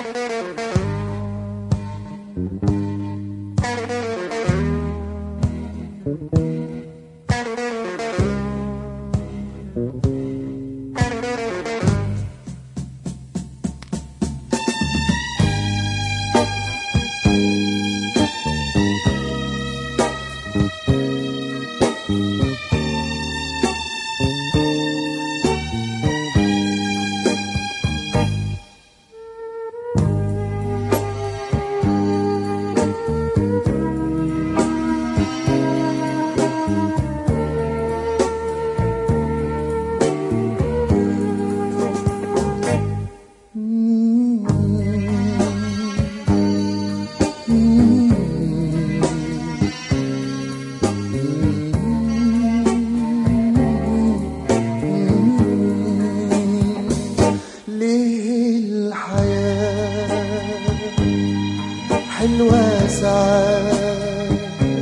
ليه الحياة حلوة ساعات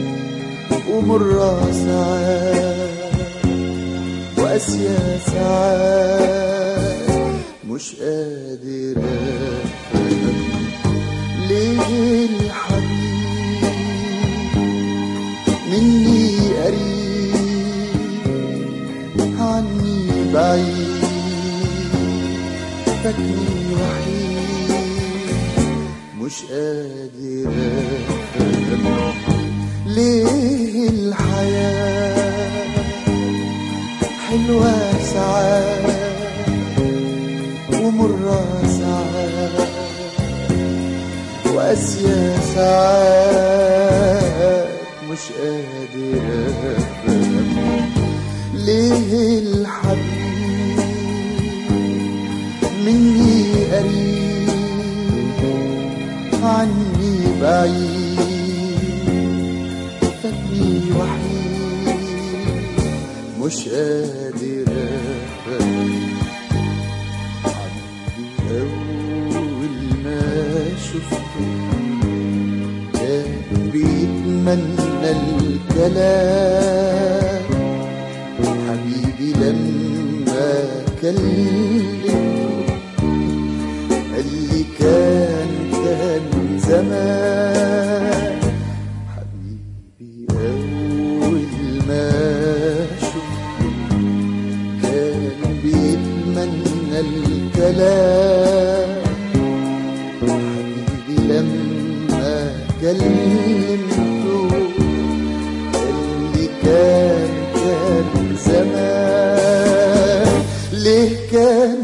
ومرة ساعات وقاسية ساعات مش قادر أفهم ليه الحبيب مني قريب عني بعيد فاتني وحيد مش قادر أفهم ليه الحياة حلوة ساعات ومرة ساعات وقاسية ساعات مش قادر أفهم ليه الحبيب مني قريب عني بعيد فاتني وحيد مش قادر أفهم عندي أول ما شفته كان بيتمنى الكلام حبيبي لما كلمته قال لي كان كان زمان حبيبي أول ما شفته كان بيتمنى الكلام حبيبي لما كلمته قال لي كان كان زمان ليه كان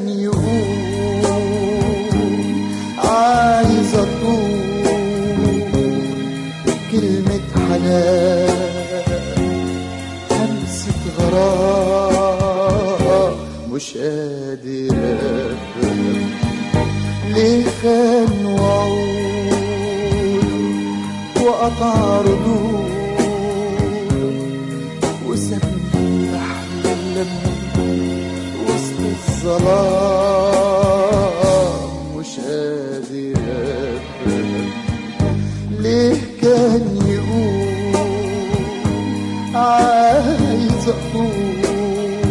يقول عايز اطول كلمة حنان همسة غرام مش قادر افهم ليه خان وعود وقطع ردود وسابني احلم وسط الظلام مش قادر افهم ليه كان يقول عايز اقول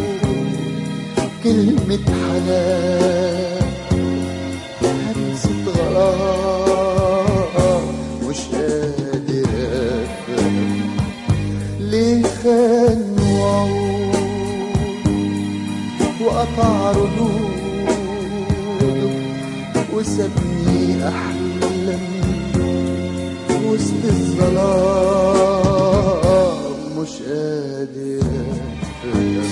كلمة حنان همسة غرام مش قادر افهم ليه خان وعود وقطع ردوده وسابني احلم وسط الظلام مش قادر افهم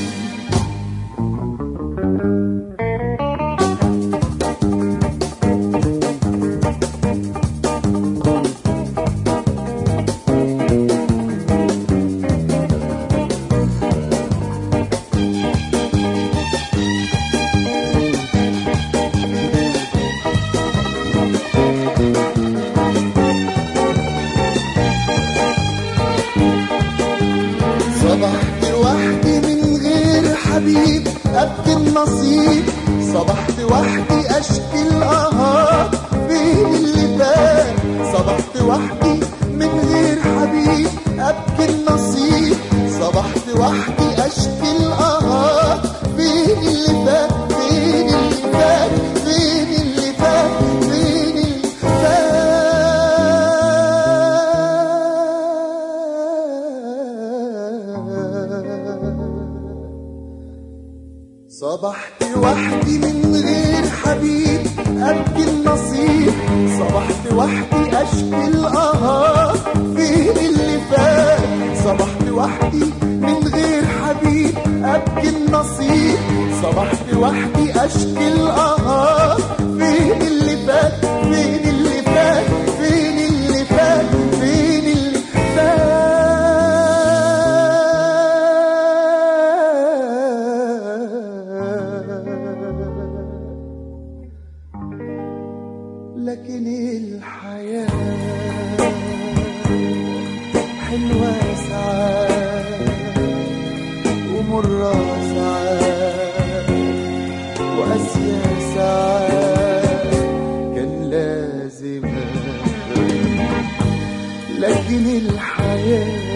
صبحت لوحدي من غير حبيب أبكي النصيب صبحت وحدي أشكي القهار بين اللي فات صبحت وحدي من غير حبيب أبكي النصيب صبحت وحدي أشكي القهار بين اللي فات بين اللي فات بين اللي فات بين اللي صبحت وحدي من غير حبيب أبكي النصيب صبحت وحدي أشكي القهار فين اللي فات صبحت وحدي من غير حبيب أبكي النصيب صبحت وحدي أشكي القهار فين اللي فات فين اللي فات فين اللي فات فين اللي فات لكن الحياة حلوة ساعات ومرة ساعات وقاسية ساعات كان لازم أفهم. لكن الحياة